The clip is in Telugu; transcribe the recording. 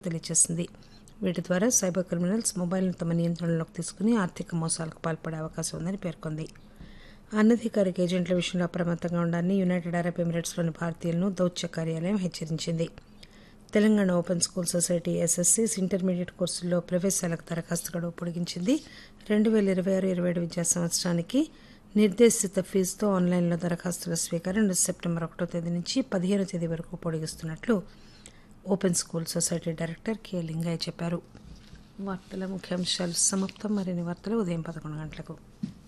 తెలియజేసింది వీటి ద్వారా సైబర్ క్రిమినల్స్ మొబైల్ను తమ నియంత్రణలోకి తీసుకుని ఆర్థిక మోసాలకు పాల్పడే అవకాశం ఉందని పేర్కొంది అనధికారిక ఏజెంట్ల విషయంలో అప్రమత్తంగా ఉండాలని యునైటెడ్ అరబ్ ఎమిరేట్స్లోని భారతీయులను దౌత్య కార్యాలయం హెచ్చరించింది తెలంగాణ ఓపెన్ స్కూల్ సొసైటీ ఎస్ఎస్సీస్ ఇంటర్మీడియట్ కోర్సుల్లో ప్రవేశాలకు దరఖాస్తు గడువు పొడిగించింది రెండు వేల ఇరవై ఆరు ఇరవై ఏడు విద్యా సంవత్సరానికి నిర్దేశిత ఫీజుతో ఆన్లైన్లో దరఖాస్తుల స్వీకారం సెప్టెంబర్ ఒకటో తేదీ నుంచి పదిహేనో తేదీ వరకు పొడిగిస్తున్నట్లు open school society director K Lingaiah చెప్పారు వార్తల ముఖ్యాంశాలు సమాప్తం మరిన్ని వార్తలు ఉదయం పదకొండు గంటలకు